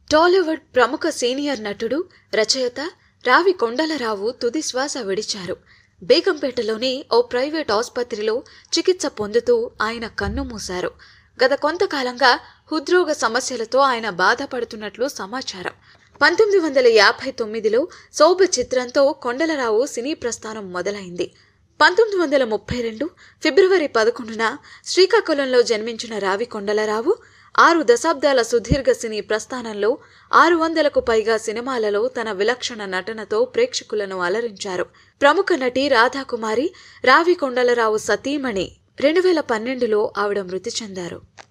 టాలీవుడ్ ప్రముఖ సీనియర్ నటుడు రచయిత రావి కొండలరావు తుది శ్వాస విడిచారు బేగంపేటలోని ఓ ప్రైవేట్ ఆసుపత్రిలో చికిత్స పొందుతూ ఆయన కన్ను మూశారు గత కొంతకాలంగా హృద్రోగ సమస్యలతో ఆయన బాధపడుతున్నట్లు సమాచారం పంతొమ్మిది వందల యాభై తొమ్మిదిలో శోభ చిత్రంతో కొండలరావు సినీ ప్రస్థానం మొదలైంది పంతొమ్మిది వందల ముప్పై రెండు ఫిబ్రవరి పదకొండున శ్రీకాకుళంలో జన్మించిన రావి కొండలరావు ఆరు దశాబ్దాల సుదీర్ఘ సినీ ప్రస్థానంలో ఆరు వందలకు పైగా సినిమాలలో తన విలక్షణ నటనతో ప్రేక్షకులను అలరించారు ప్రముఖ నటి రాధాకుమారి రావి కొండలరావు సతీమణి రెండు వేల పన్నెండులో ఆవిడ మృతి చెందారు